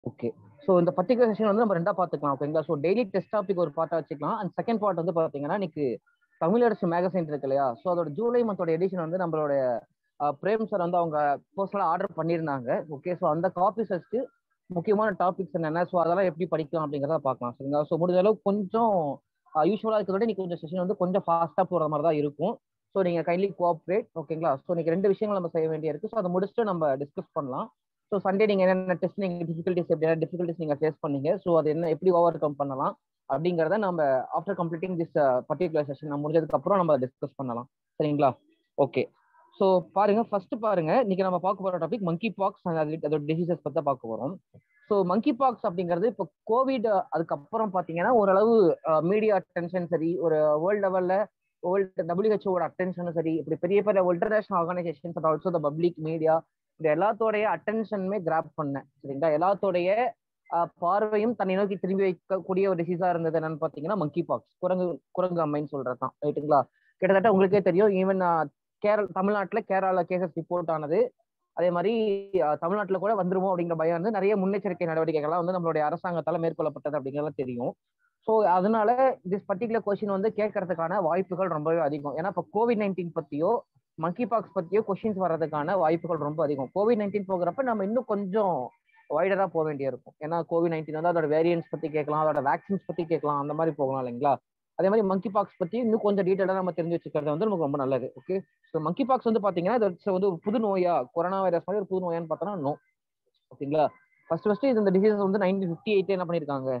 Okay so இந்த particular session வந்து நம்ம ரெண்டா பார்த்துக்கலாம் ஓகேங்களா ஸோ டெய்லி டெஸ்ட் டாபிக் ஒரு பார்ட்டா வச்சுக்கலாம் அண்ட் செகண்ட் பார்ட் வந்து பார்த்தீங்கன்னா இன்னைக்கு தமிழரசு மேகசைன் இருக்கு இல்லையா ஸோ அதோட ஜூலை மந்தோட எடிஷன் வந்து நம்மளோட அஹ், பிரேம் சார் வந்து அவங்க பர்சனலாக ஆர்டர் பண்ணியிருந்தாங்க ஓகே ஸோ அந்த காப்பீஸ் வச்சு முக்கியமான டாபிக்ஸ் என்னென்ன ஸோ அதெல்லாம் எப்படி படிக்கலாம் அப்படிங்கிறத பார்க்கலாம் சரிங்களா ஸோ முடிஞ்ச அளவுக்கு கொஞ்சம் யூஸ்வலாக இருக்கிறத விட இன்னைக்கு கொஞ்சம் செஷன் வந்து கொஞ்சம் ஃபாஸ்ட்டாக போகிற மாதிரி தான் இருக்கும் ஸோ நீங்கள் கைண்ட்லி கோஆப்ரேட் ஓகேங்களா ஸோ இன்னைக்கு ரெண்டு விஷயங்கள் நம்ம செய்ய வேண்டிய இருக்கு ஸோ அதை முடிச்சுட்டு நம்ம டிஸ்கஸ் பண்ணலாம் ஸோ சண்டே நீங்கள் என்னென்ன டெஸ்ட் நீங்கள் டிஃபிகல்ட்டிஸ் எப்படி டிஃபிகல்ட்டிஸ் நீங்கள் ஃபேஸ் பண்ணீங்க ஸோ அது என்ன எப்படி ஓவர் கம் பண்ணலாம் அப்படிங்கிறத நம்ம after completing this particular session நம்ம முடிஞ்சதுக்கு அப்புறம் நம்ம டிஸ்கஸ் பண்ணலாம் சரிங்களா ஓகே ஸோ பாருங்க ஃபர்ஸ்ட் பாருங்க இன்னைக்கு நம்ம பார்க்க போற டாபிக் மங்கி பாக்ஸ் அதோட டிசீசஸ் பத்தி பார்க்க போறோம் ஸோ மங்கி பாக்ஸ் அப்படிங்கிறது இப்போ கோவிட் அதுக்கப்புறம் பார்த்தீங்கன்னா ஓரளவு மீடியா அட்டென்ஷன் சரி ஒரு வேர்ல்ட் லெவல்ல வேர்ல்டு டபிள்யூஹெச்ஓட அட்டென்ஷனும் சரி இப்படி பெரிய பெரிய international organisations and also the public media இந்த எல்லாத்தோடைய அட்டென்ஷனுமே கிராப் பண்ணேன் சரிங்களா எல்லாத்தோடைய ஆஹ், பார்வையும் தன்னை நோக்கி திரும்பி வைக்கக்கூடிய ஒரு டிசீஸா இருந்தது என்னன்னு பாத்தீங்கன்னா மங்கி பாக்ஸ் குரங்கு குரங்கு அம்மைன்னு சொல்றதுதான் ரைட்டுங்களா கிட்டத்தட்ட உங்களுக்கே தெரியும் ஈவன் கேரள தமிழ்நாட்டுல கேரளா கேசஸ் ரிப்போர்ட் ஆனது அதே மாதிரி ஆஹ், தமிழ்நாட்டுல கூட வந்துருமோ அப்படிங்கிற பயம் வந்து நிறைய முன்னெச்சரிக்கை நடவடிக்கைகள்லாம் வந்து நம்மளுடைய அரசாங்கத்தால மேற்கொள்ளப்பட்டது அப்படிங்கிறத தெரியும் ஸோ அதனால திஸ் பர்டிகுலர் கொஸ்டின் வந்து கேட்கறதுக்கான வாய்ப்புகள் ரொம்பவே அதிகம் ஏன்னா இப்போ கோவிட் நைன்டீன் பத்தியோ மங்கி பாக்ஸ் பத்தியோ கொஸ்டின்ஸ் வர்றதுக்கான வாய்ப்புகள் ரொம்ப அதிகம் கோவிட் நைன்டீன் போகிறப்ப நம்ம இன்னும் கொஞ்சம் வைடரா போக வேண்டிய இருக்கும் ஏன்னா கோவிட் நைன்டீன் வந்து அதோட வேரியன்ஸ் பத்தி கேட்கலாம் அதோட வேக்சின்ஸ் பத்தி கேட்கலாம் அந்த மாதிரி போகலாம் இல்லைங்களா அதே மாதிரி மங்கி பாக்ஸ் பத்தி இன்னும் கொஞ்சம் டீட்டெயிலாக நம்ம தெரிஞ்சு வச்சுக்கிறது வந்து நமக்கு ரொம்ப நல்லது ஓகே ஸோ மங்கி பாக்ஸ் வந்து பாத்தீங்கன்னா இது வந்து ஒரு புது நோயா கொரோனா வைரஸ் மாதிரி ஒரு புது நோயான்னு பார்த்தோம்னா நோ ஓகேங்களா ஃபர்ஸ்ட் ஃபர்ஸ்ட் இது இந்த டிசீஸ் வந்து நைன்டீன் ஃபிஃப்டி எயிட் என்ன பண்ணியிருக்காங்க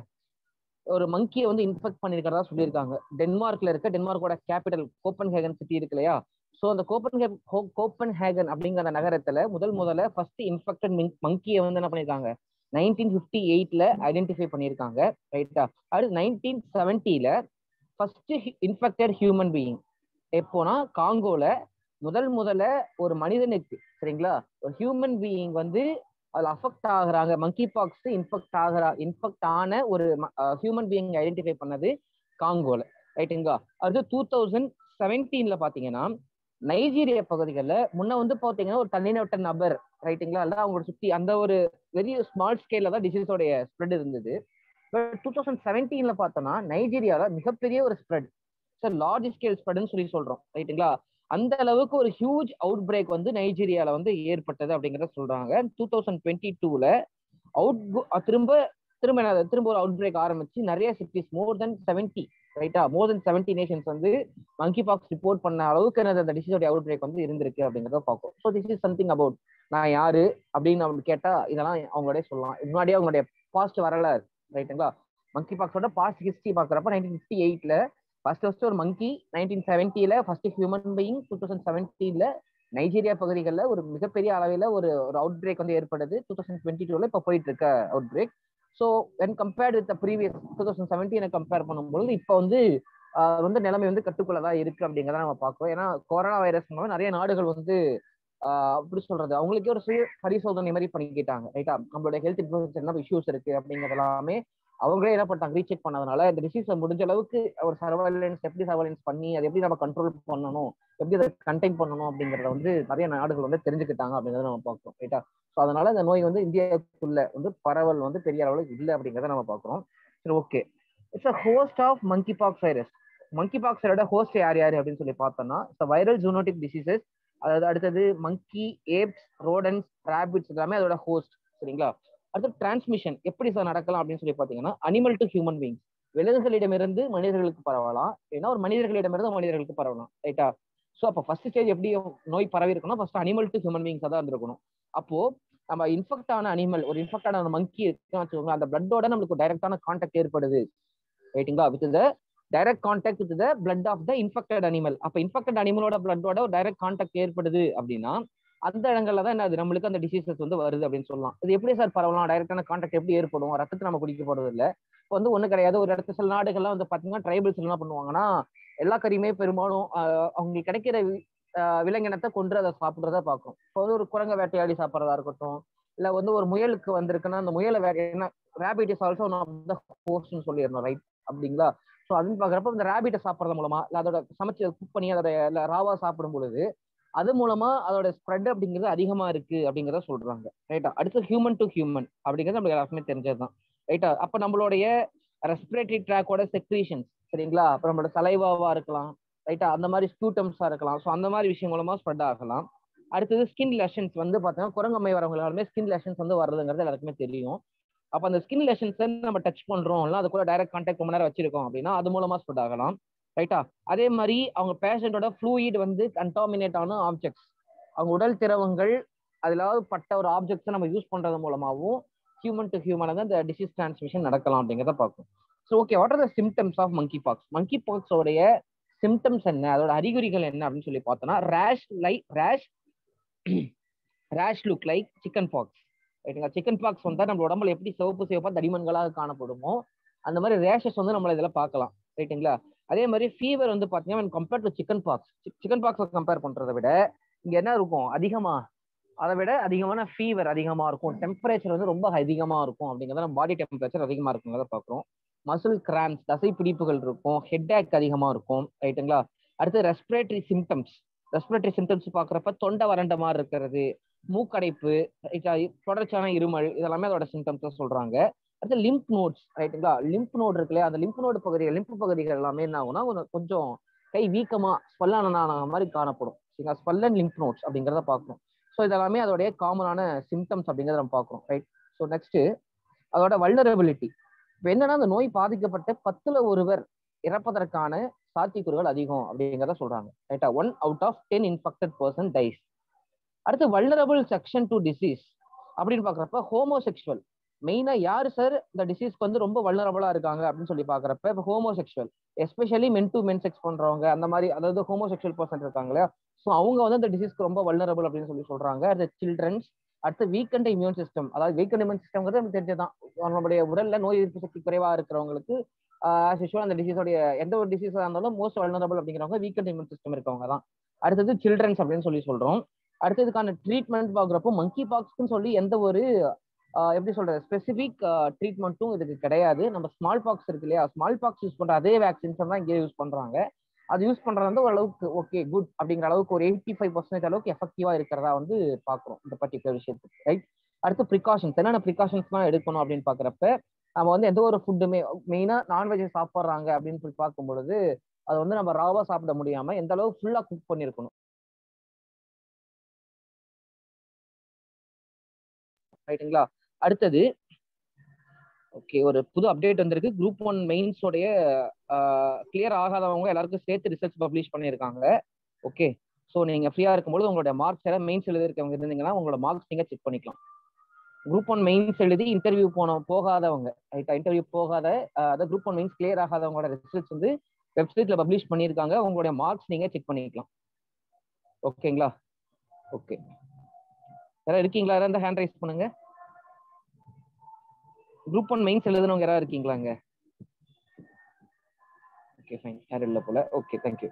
ஒரு மங்கியை வந்து இன்ஃபெக்ட் பண்ணியிருக்கிறதா சொல்லியிருக்காங்க டென்மார்க்ல இருக்க டென்மார்க்கோட கேபிட்டல் கோப்பன் ஹேகன் சிட்டி இருக்கு இல்லையா ஸோ அந்த கோப்பன் கோப்பன் ஹேகன் அப்படிங்கிற அந்த நகரத்துல முதல் முதல்ல ஃபர்ஸ்ட் இன்ஃபெக்டட் மங்கியை வந்து என்ன பண்ணியிருக்காங்க நைன்டீன் ஃபிஃப்டி எயிட்ல ஐடென்டிஃபை பண்ணியிருக்காங்க ரைட்டா அடுத்து நைன்டீன் செவன்ட்டில ஃபர்ஸ்ட் இன்ஃபெக்டட் ஹியூமன் பீயிங் எப்போனா காங்கோல முதல் முதல்ல ஒரு மனிதனுக்கு சரிங்களா ஒரு ஹியூமன் பீயிங் வந்து அதுல அஃபெக்ட் ஆகுறாங்க மங்கி பாக்ஸ் இன்ஃபெக்ட் ஆகுறா இன்ஃபெக்ட் ஆன ஒரு ஹியூமன் பீயிங் ஐடென்டிஃபை பண்ணது காங்கோல ரைட்டுங்களா அடுத்து டூ தௌசண்ட் செவன்டீன்ல பாத்தீங்கன்னா நைஜீரிய பகுதிகளில் முன்ன வந்து பாத்தீங்கன்னா ஒரு தனிநட்ட நபர் ரைட்டுங்களா இல்ல அவங்களோட சுத்தி அந்த ஒரு வெரி ஸ்மால் ஸ்கேல்ல தான் டிசீஸோடைய ஸ்ப்ரெட் இருந்தது பட் டூ தௌசண்ட் செவன்டீன்ல பார்த்தோம்னா நைஜீரியால மிகப்பெரிய ஒரு ஸ்ப்ரெட் சார் லார்ஜ் ஸ்கேல் ஸ்ப்ரெட்னு சொல்லி சொல்றோம் ரைட்டுங்களா அந்த அளவுக்கு ஒரு ஹியூஜ் அவுட் பிரேக் வந்து நைஜீரியால வந்து ஏற்பட்டது அப்படிங்கிறத சொல்றாங்க டூ தௌசண்ட் டுவெண்ட்டி டூல அவுட் திரும்ப திரும்ப என்ன திரும்ப ஒரு அவுட் பிரேக் ஆரம்பிச்சு நிறைய சிட்டிஸ் மோர் தென் செவன்டி ரைட்டா மோர் தென் செவன்டி நேஷன்ஸ் வந்து மங்கி பாக்ஸ் ரிப்போர்ட் பண்ண அளவுக்கு என்னது அந்த டிசீஸோட அவுட் பிரேக் வந்து இருந்திருக்கு அப்படிங்கிறத பார்க்கும் so this is something about நான் யாரு அப்படின்னு அவங்க கேட்டா இதெல்லாம் அவங்களோட சொல்லலாம் முன்னாடியே அவங்களுடைய பாஸ்ட் வரலாறு ரைட்டுங்களா மங்கி பாக்ஸோட பாஸ்ட் ஹிஸ்டரி பாக்குறப்ப நைன்டீன் ஃபிஃப்டி எயிட்ல ஃபர்ஸ்ட் ஃபர்ஸ்ட் ஒரு மங்கி நைன்டீன் செவன்ட்டில first human being two thousand செவன்டீன்ல நைஜீரியா பகுதிகளில் ஒரு மிகப்பெரிய அளவில் ஒரு ஒரு அவுட் பிரேக் வந்து ஏற்படுது டூ தௌசண்ட் டுவெண்ட்டி டூல இப்போ போயிட்டு இருக்க outbreak so when compared with previous two thousand செவன்டீனை கம்பேர் பண்ணும்போது இப்போ வந்து ஆஹ் வந்து நிலைமை வந்து கட்டுக்குள்ள தான் இருக்கு அப்படிங்கிறத நம்ம பார்க்கிறோம் ஏன்னா கொரோனா வைரஸ் மூலம் நிறைய நாடுகள் வந்து ஆஹ் அப்படி சொல்றது அவங்களுக்கே ஒரு சுய பரிசோதனை மாதிரி பண்ணிக்கிட்டாங்க ரைட்டா நம்மளோட ஹெல்த் இன்ஃபர்மேஷன் என்ன இஷ்யூஸ் இருக்கு அப்படிங்கிறது எல்லாமே அவங்களே என்ன பண்ணிட்டாங்க ரீசெக் பண்ணதுனால இந்த டிசீஸை முடிஞ்ச அளவுக்கு ஒரு சர்வைலன்ஸ் எப்படி சர்வைலன்ஸ் பண்ணி அதை எப்படி நம்ம கண்ட்ரோல் பண்ணணும் எப்படி அதை கண்டெயின் பண்ணணும் அப்படிங்கறத வந்து நிறைய நாடுகள் வந்து தெரிஞ்சுக்கிட்டாங்க அப்படிங்கறத நம்ம பார்க்கிறோம் ரைட்டா ஸோ அதனால இந்த நோய் வந்து இந்தியாவுக்குள்ள வந்து பரவல் வந்து பெரிய அளவில் இல்லை அப்படிங்கிறத நம்ம பார்க்கிறோம் சரி okay it's a host of monkey pox virus monkey பாக்ஸோட ஹோஸ்ட் யார் யார் அப்படின்னு சொல்லி பார்த்தோம்னா வைரல் ஜூனோட்டிக் டிசீசஸ் அதாவது அடுத்தது மங்கி ஏப்ஸ் ரோடன்ஸ் ரேபிட்ஸ் எல்லாமே அதோட ஹோஸ்ட் சரிங்களா அடுத்து டிரான்ஸ்மிஷன் எப்படி சார் நடக்கலாம் அப்படின்னு சொல்லி பார்த்தீங்கன்னா அனிமல் டு ஹியூமன் பீங்ஸ் விலங்குகளிடமிருந்து மனிதர்களுக்கு பரவலாம் ஏன்னா ஒரு மனிதர்களிடமிருந்து மனிதர்களுக்கு பரவலாம் ரைட்டா ஸோ அப்போ ஃபர்ஸ்ட் ஸ்டேஜ் எப்படி நோய் பரவி இருக்கணும் ஃபர்ஸ்ட் அனிமல் டு ஹியூமன் பீங்ஸாக தான் இருந்திருக்கணும் அப்போ நம்ம இன்ஃபெக்ட் ஆன அனிமல் ஒரு இன்ஃபெக்ட் ஆன மங்கி இருக்குன்னு வச்சுக்கோங்க அந்த பிளட்டோட நம்மளுக்கு டைரக்டான கான்டாக்ட் ஏற்படுது ரைட்டுங்களா with the direct contact with the blood of the infected animal அப்போ இன்ஃபெக்டட் அனிமலோட பிளட்டோட ஒரு டைரக்ட் கான்டாக்ட் ஏற்படுது அப்படின்னா அந்த இடங்கள்ல தான் என்ன நம்மளுக்கு அந்த டிசீசஸ் வந்து வருது அப்படின்னு சொல்லலாம் இது எப்படி சார் பரவலாம் டைரக்டான கான்டாக்ட் எப்படி ஏற்படும் ரத்தத்தை நம்ம குடிக்க போறது இல்லை இப்போ வந்து ஒன்றும் கிடையாது ஒரு இடத்துல சில நாடுகள்லாம் வந்து பார்த்தீங்கன்னா ட்ரைபல்ஸ் என்ன பண்ணுவாங்கன்னா எல்லா கறியுமே பெரும்பாலும் அவங்களுக்கு கிடைக்கிற விலங்கினத்தை கொன்று அதை சாப்பிட்றத பார்க்கும் இப்போ வந்து ஒரு குரங்க வேட்டையாடி சாப்பிட்றதா இருக்கட்டும் இல்லை வந்து ஒரு முயலுக்கு வந்திருக்குன்னா அந்த முயலை வேட்டை என்ன rabbit is also one of the ஹோஸ்ட்னு சொல்லிடணும் ரைட் அப்படிங்களா ஸோ அதுன்னு பார்க்குறப்ப இந்த ரேபிட்டை சாப்பிட்றது மூலமா இல்லை அதோட சமைச்சு குக் பண்ணி அதோட ராவா சாப்பிடும் பொழுது அது மூலமா அதோட ஸ்ப்ரெட் அப்படிங்கிறது அதிகமா இருக்கு அப்படிங்கிறத சொல்றாங்க ரைட்டா அடுத்து ஹியூமன் டு ஹியூமன் அப்படிங்கிறது நம்மளுக்கு எல்லாருக்குமே தெரிஞ்சதுதான் ரைட்டா அப்ப நம்மளுடைய ரெஸ்பிரேட்டரி ட்ராக்கோட செக்ரீஷன்ஸ் சரிங்களா அப்ப நம்மளோட சலைவாவா இருக்கலாம் ரைட்டா அந்த மாதிரி ஸ்கூட்டம்ஸா இருக்கலாம் ஸோ அந்த மாதிரி விஷயம் மூலமா ஸ்ப்ரெட் ஆகலாம் அடுத்தது ஸ்கின் லெஷன்ஸ் வந்து பார்த்தீங்கன்னா குரங்கம்மை வரவங்க எல்லாருமே ஸ்கின் லெஷன்ஸ் வந்து வர்றதுங்கிறது எல்லாருக்குமே தெரியும் அப்போ அந்த ஸ்கின் லெஷன்ஸை நம்ம டச் பண்றோம் இல்லை அது கூட டைரக்ட் கான்டாக்ட் ரொம்ப நேரம் வச்சிருக்கோம் அப்படின்னா அது மூலமா ஸ்ப்ரெட் ஆகலாம் ரைட்டா அதே மாதிரி அவங்க பேஷண்டோட ஃப்ளூயிட் வந்து கண்டாமினேட் ஆன ஆப்ஜெக்ட்ஸ் அவங்க உடல் திரவங்கள் அதிலாவது பட்ட ஒரு ஆப்ஜெக்ட்ஸை நம்ம யூஸ் பண்றது மூலமாகவும் ஹியூமன் டு ஹியூமன் வந்து அந்த டிசீஸ் டிரான்ஸ்மிஷன் நடக்கலாம் அப்படிங்கிறத பார்க்கும் so okay what are the symptoms of monkey pox monkey பாக்ஸோடைய சிம்டம்ஸ் என்ன அதோட அறிகுறிகள் என்ன அப்படின்னு சொல்லி பார்த்தோம்னா rash like rash rash look like chicken pox ரைட்டுங்களா சிக்கன் பாக்ஸ் வந்தா நம்ம உடம்புல எப்படி சிவப்பு சிவப்பா தடிமன்களாக காணப்படுமோ அந்த மாதிரி ரேஷஸ் வந்து நம்மள இதில் பார்க்கலாம் ரைட்டுங்களா அதே மாதிரி ஃபீவர் வந்து பார்த்தீங்கன்னா compared to chicken pox chicken பாக்ஸை கம்பேர் பண்றதை விட இங்க என்ன இருக்கும் அதிகமா அதை விட அதிகமான ஃபீவர் அதிகமா இருக்கும் டெம்பரேச்சர் வந்து ரொம்ப அதிகமா இருக்கும் அப்படிங்கிறத நம்ம பாடி டெம்பரேச்சர் அதிகமா இருக்குங்கிறத பார்க்குறோம் மசில் கிராம்ஸ் தசை பிடிப்புகள் இருக்கும் ஹெட் ஏக் அதிகமா இருக்கும் ரைட்டுங்களா அடுத்து ரெஸ்பிரேட்டரி சிம்டம்ஸ் ரெஸ்பிரேட்டரி சிம்டம்ஸ் பார்க்குறப்ப தொண்டை வறண்ட மாதிரி இருக்கிறது மூக்கடைப்பு தொடர்ச்சியான இருமல் இதெல்லாமே அதோட சிம்டம்ஸ் சொல்றாங்க அடுத்து லிம்ப் நோட்ஸ் ரைட்டுங்களா லிம்ப் நோட் இருக்கு இல்லையா அந்த லிம்ப் நோடு பகுதிகள் லிம்ப் பகுதிகள் எல்லாமே என்ன ஆகும்னா கொஞ்சம் கை வீக்கமா ஸ்பல்லான மாதிரி காணப்படும் சரிங்களா ஸ்பல்லன் லிம்ப் நோட்ஸ் அப்படிங்கிறத பார்க்கணும் ஸோ இதெல்லாமே அதோடைய காமனான சிம்டம்ஸ் அப்படிங்கிறத நம்ம பார்க்குறோம் ரைட் ஸோ நெக்ஸ்ட் அதோட வல்னரபிலிட்டி இப்போ என்னன்னா அந்த நோய் பாதிக்கப்பட்ட பத்துல ஒருவர் இறப்பதற்கான சாத்தியக்கூறுகள் அதிகம் அப்படிங்கிறத சொல்றாங்க ரைட்டா one out of ten infected person dies அடுத்து வல்னரபிள் செக்ஷன் டு டிசீஸ் அப்படின்னு பாக்குறப்ப ஹோமோசெக்சுவல் மெயினா யாரு சார் இந்த டிசீஸ்க்கு வந்து ரொம்ப வல்னரபிளா இருக்காங்க அப்படின்னு சொல்லி பாக்குறப்ப இப்போ homosexual especially men to men sex பண்றவங்க அந்த மாதிரி அதாவது ஹோமோசெக்சுவல் பர்சன் இருக்காங்க இல்லையா ஸோ அவங்க வந்து அந்த டிசீஸ்க்கு ரொம்ப வல்னரபிள் அப்படின்னு சொல்லி சொல்றாங்க அடுத்து சில்ட்ரன்ஸ் அடுத்து வீக்கண்ட் இம்யூன் சிஸ்டம் அதாவது வீக்கண்ட் இம்யூன் சிஸ்டம்ங்கிறது நமக்கு தெரிஞ்சதான் நம்மளுடைய உடல்ல நோய் எதிர்ப்பு சக்தி குறைவா இருக்கிறவங்களுக்கு ஆஸ் யூஸ்வல் அந்த டிசீஸோடைய எந்த ஒரு டிசீஸாக இருந்தாலும் மோஸ்ட் வல்னரபிள் அப்படிங்கிறவங்க வீக்கண்ட் இம்யூன் சிஸ்டம் இருக்கவங்க தான் அடுத்தது சில்ட்ரன்ஸ் அப்படின்னு சொல்லி சொல்றோம் அடுத்ததுக்கான ட்ரீட்மெண்ட் பார்க்குறப்போ மங்கி பாக்ஸ்க்குன்னு சொல்லி எந்த ஒரு எப்படி சொல்றது ஸ்பெசிஃபிக் ட்ரீட்மெண்ட்டும் இதுக்கு கிடையாது நம்ம ஸ்மால் பாக்ஸ் இருக்கு இல்லையா ஸ்மால் பாக்ஸ் யூஸ் பண்ற அதே வேக்சின்ஸ் தான் இங்கே யூஸ் பண்றாங்க அது யூஸ் பண்றது வந்து ஓரளவுக்கு ஓகே குட் அப்படிங்கிற அளவுக்கு ஒரு எயிட்டி ஃபைவ் பர்சன்டேஜ் அளவுக்கு எஃபெக்டிவா இருக்கிறதா வந்து பாக்குறோம் இந்த பர்டிகுலர் விஷயத்துக்கு ரைட் அடுத்து ப்ரிகாஷன்ஸ் என்னென்ன ப்ரிகாஷன்ஸ்லாம் எடுக்கணும் அப்படின்னு பாக்குறப்ப நம்ம வந்து எந்த ஒரு ஃபுட்டுமே மெயினா நான்வெஜ் சாப்பிட்றாங்க அப்படின்னு சொல்லி பார்க்கும் பொழுது அதை வந்து நம்ம ராவா சாப்பிட முடியாம எந்த அளவுக்கு ஃபுல்லா குக் பண்ணிருக்கணும் ரைட்டுங்களா அடுத்தது ஓகே ஒரு புது அப்டேட் வந்திருக்கு குரூப் ஒன் மெயின்ஸோடைய கிளியர் ஆகாதவங்க எல்லாருக்கும் சேர்த்து ரிசல்ட்ஸ் பப்ளிஷ் பண்ணியிருக்காங்க ஓகே ஸோ நீங்க ஃப்ரீயா இருக்கும்போது உங்களோட மார்க்ஸ் எல்லாம் மெயின்ஸ் எழுதிருக்கவங்க இருந்தீங்கன்னா உங்களோட மார்க்ஸ் நீங்க செக் பண்ணிக்கலாம் குரூப் ஒன் மெயின்ஸ் எழுதி இன்டர்வியூ போன போகாதவங்க ரைட்டா இன்டர்வியூ போகாத அதாவது குரூப் ஒன் மெயின்ஸ் கிளியர் ஆகாதவங்களோட ரிசல்ட்ஸ் வந்து வெப்சைட்ல பப்ளிஷ் பண்ணியிருக்காங்க உங்களுடைய மார்க்ஸ் நீங்க செக் பண்ணிக்கலாம் ஓகேங்களா ஓகே யாராவது இருக்கீங்களா யாராவது ஹேண்ட் ரைஸ் பண்ணுங்க குரூப் ஒன் மெயின்ஸ் எழுதுனவங்க யாராவது இருக்கீங்களாங்க ஓகே ஃபைன் யாரும் இல்லை போல ஓகே தேங்க்யூ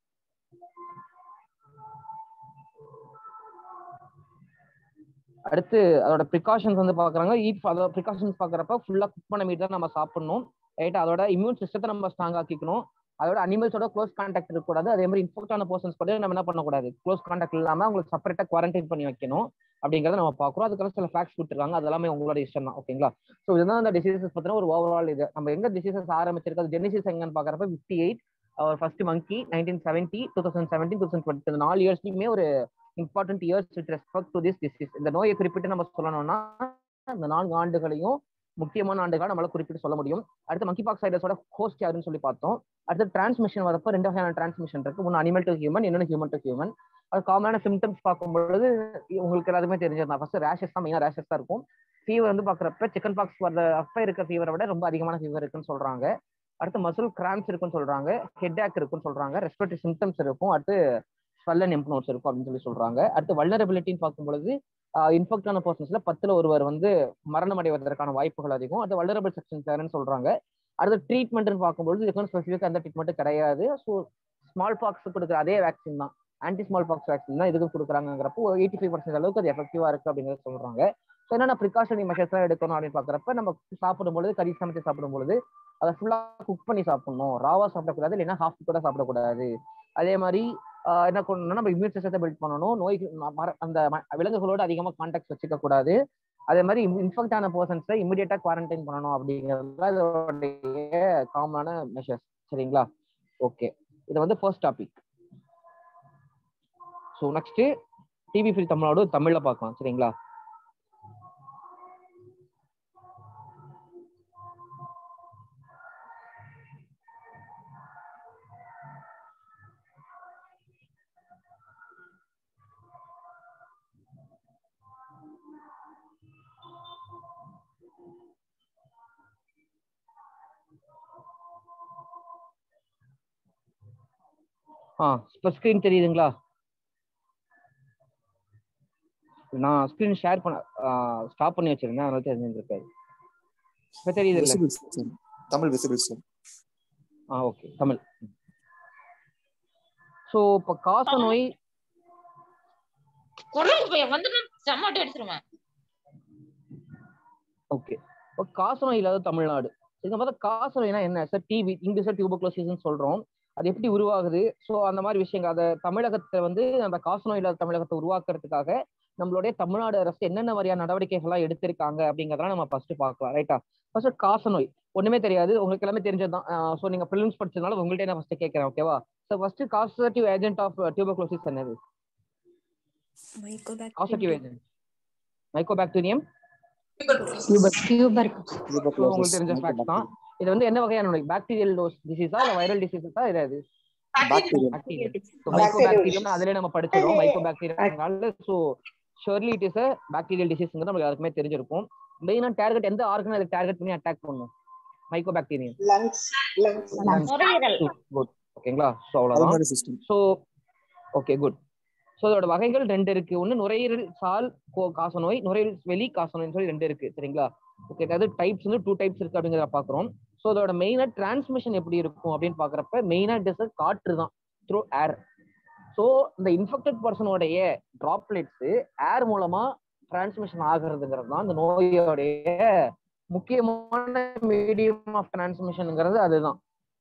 அடுத்து அதோட ப்ரிகாஷன்ஸ் வந்து பாக்குறாங்க ஈட் அதோட ப்ரிகாஷன்ஸ் பாக்குறப்ப ஃபுல்லா குக் பண்ண மீட் தான் நம்ம சாப்பிடணும் ரைட் அதோட இம்யூன் சிஸ்டத்தை நம்ம ஸ்ட்ராங் ஆக்கிக்கணும் அதோட அனிமல்ஸோட க்ளோஸ் கான்டாக்ட் இருக்கக்கூடாது அதே மாதிரி இன்ஃபெக்ட் ஆன பர்சன்ஸ் கூட நம்ம என்ன பண்ணக்கூடாது க்ளோஸ் கான்டாக்ட் இல்லாம உங்களுக்கு செப்பரேட்டா குவாரண்டைன் பண்ணி வைக்கணும் அப்படிங்கறத நம்ம பாக்குறோம் அதுக்காக சில ஃபேக்ட்ஸ் கொடுத்துருக்காங்க அது எல்லாமே உங்களோட இஷ்டம் தான் ஓகேங்களா ஸோ இதுதான் அந்த டிசீசஸ் பத்தின ஒரு ஓவரால் இது நம்ம எங்க டிசீசஸ் ஆரம்பிச்சிருக்கு அது ஜெனிசிஸ் எங்கன்னு பாக்குறப்ப ஃபிஃப்டி எயிட் அவர் first monkey nineteen seventy two thousand seventeen two thousand twenty நாலு இயர்ஸ்லையுமே ஒரு important years with respect to this disease இந்த நோயை குறிப்பிட்டு நம்ம சொல்லணும்னா இந்த நான்கு ஆண்டுகளையும் முக்கியமான ஆண்டுகள் நம்மளால குறிப்பிட்டு சொல்ல முடியும் அடுத்து மங்கி பாக்ஸ் வைரஸோட ஹோஸ்ட் யாருன்னு சொல்லி பார்த்தோம் அடுத்து டிரான்ஸ்மிஷன் வரப்போ ரெண்டு வகையான டிரான்ஸ்மிஷன் இருக்கு ஒன்று அனிமல் டு ஹியூமன் இன்னொன்று ஹியூமன் டு ஹியூமன் அது காமனான சிம்டம்ஸ் பார்க்கும்பொழுது உங்களுக்கு எல்லாருமே தெரிஞ்சது ஃபர்ஸ்ட் ரேஷஸ் தான் மெயினாக ரேஷஸ் தான் இருக்கும் ஃபீவர் வந்து பார்க்குறப்ப சிக்கன் பாக்ஸ் வர அப்போ இருக்க ஃபீவரை விட ரொம்ப அதிகமான ஃபீவர் இருக்குன்னு சொல்றாங்க அடுத்து மசில் கிராம்ஸ் இருக்குன்னு சொல்றாங்க ஹெட் ஏக் இருக்குன்னு சொல்றாங்க ரெஸ்பிரேட்டரி சிம்டம்ஸ் இருக்கும் அடுத்து ஸ்வல்லன் இம்ப்னோட்ஸ் இருக்கும் அப்படின்னு சொல்லி சொல்றாங்க அடுத்து வல்னரபிலிட்டின்னு பார்க்கும்பொழுது இன்ஃபெக்ட் ஆன பர்சன்ஸ்ல பத்துல ஒருவர் வந்து மரணம் அடைவதற்கான வாய்ப்புகள் அதிகம் அது வல்னரபிள் செக்ஷன் யாருன்னு சொல்றாங்க அடுத்து ட்ரீட்மெண்ட்னு பார்க்கும்போது இதுக்கு ஸ்பெசிஃபிக் அந்த ட்ரீட்மெண்ட் கிடையாது ஸோ ஸ்மால் பாக்ஸ் கொடுக்குற அதே வேக்சின் தான் ஆன்டி ஸ்மால் பாக்ஸ் வேக்சின் தான் இதுக்கு கொடுக்குறாங்கிறப்போ எயிட்டி ஃபைவ் பர்சன்ட் அளவுக்கு அது எஃபெக்டிவா இருக்கு அப்படிங்கிறத சொல்றாங்க ஸோ என்னென்ன ப்ரிகாஷனரி மெஷர்ஸ் எடுக்கணும் அப்படின்னு பாக்குறப்ப நம்ம சாப்பிடும்பொழுது கறி சமைச்சு சாப்பிடும்பொழுது அதை ஃபுல்லா குக் பண்ணி சாப்பிடணும் ராவா சாப்பிடக்கூடாது இல்லைன்னா ஹாஃப் கூட சாப்பிடக்கூடாது அதே மாதிரி ஆஹ் என்ன பண்ணணும்னா நம்ம இம்யூன் சிஸ்டத்தை பில்ட் பண்ணணும் நோய்க்கு ம- மர- அந்த ம- விலங்குகளோட அதிகமா கான்டாக்ட் வச்சுக்க கூடாது அதே மாதிரி இன்ஃபெக்ட் ஆன பர்சன்ஸை இமிடியேட்டா குவாரண்டைன் பண்ணணும் அப்படிங்கிறது இதோடைய காமனான மெஷர்ஸ் சரிங்களா ஓகே இது வந்து first topic so next TV free Tamil Nadu தமிழ்ல பார்க்கலாம் சரிங்களா ஆ இப்போ ஸ்க்ரீன் தெரியுதுங்களா நான் ஸ்க்ரீன் ஷேர் பண்ண ஸ்டாப் பண்ணி வச்சிருந்தேன் அதனால தெரிஞ்சிருக்காது இப்போ தெரியுது இல்ல Visible, sir. Tamil visible sir ஆ ஓகே தமிழ் ஸோ இப்போ காச நோய் குரலுக்கு போய் வந்துட்டு செம்மட்டு அடிச்சிருவேன் ஓகே இப்போ காச நோய் இல்லாத தமிழ்நாடு இதுக்கு பார்த்தா காச நோய்னா என்ன சார் டிவி இங்கிலீஷ் டியூபோக்ளோசிஸ் சொல்றோம் அது எப்படி உருவாகுது ஸோ அந்த மாதிரி விஷயங்கள் அதை தமிழகத்தை வந்து அந்த காச நோய் இல்லாத தமிழகத்தை உருவாக்குறதுக்காக நம்மளுடைய தமிழ்நாடு அரசு என்னென்ன மாதிரியான நடவடிக்கைகள்லாம் எடுத்திருக்காங்க அப்படிங்கிறதெல்லாம் நம்ம ஃபர்ஸ்ட் பார்க்கலாம் ரைட்டா ஃபர்ஸ்ட் காச நோய் ஒண்ணுமே தெரியாது உங்களுக்கு எல்லாமே தெரிஞ்சதுதான் ஸோ நீங்க பிலிம்ஸ் படிச்சதுனால உங்கள்கிட்ட நான் ஃபர்ஸ்ட் கேட்கறேன் ஓகேவா so first causative agent of tuberculosis என்னது காசட்டிவ் ஏஜென்ட் மைக்கோபாக்டீரியம் உங்களுக்கு தெரிஞ்ச ஃபேக்ட் தான் இது வந்து என்ன வகையான நோய் பாக்டீரியல் டோஸ் டிசீஸா இல்ல வைரல் டிசீஸா இது பாக்டீரியா மைக்கோபாக்டீரியம் அதுலயே நம்ம படிச்சிருக்கோம் mycobacterium so surely it is bacterial டிசீஸ்ங்கிறது நமக்கு யாருக்குமே தெரிஞ்சிருக்கும் மெயினா டார்கெட் எந்த ஆர்கன் அதை டார்கெட் பண்ணி அட்டாக் பண்ணும் மைக்கோபாக்டீரியம் நுரையீரல் குட் ஓகேங்களா ஸோ அவ்வளவுதான் pulmonary system so okay good so இதோட வகைகள் ரெண்டு இருக்கு ஒன்று நுரையீரல் சால் கோ- காசநோய் நுரையீரல் வெளி காசநோய்னு சொல்லி ரெண்டு இருக்கு சரிங்களா ஓகே அதாவது டைப்ஸ் வந்து டூ டைப்ஸ் இருக்கு அப்படிங்கிறத பார்க்குறோம் ஸோ இதோட மெயினாக டிரான்ஸ்மிஷன் எப்படி இருக்கும் அப்படின்னு பார்க்குறப்ப மெயினாக டிஸ் காற்று தான் த்ரூ ஏர் ஸோ இந்த இன்ஃபெக்டட் பர்சனோடைய ட்ராப்லெட்ஸ் ஏர் மூலமா டிரான்ஸ்மிஷன் ஆகுறதுங்கிறது தான் இந்த நோயோடைய முக்கியமான மீடியம் ஆஃப் டிரான்ஸ்மிஷனுங்கிறது அதுதான்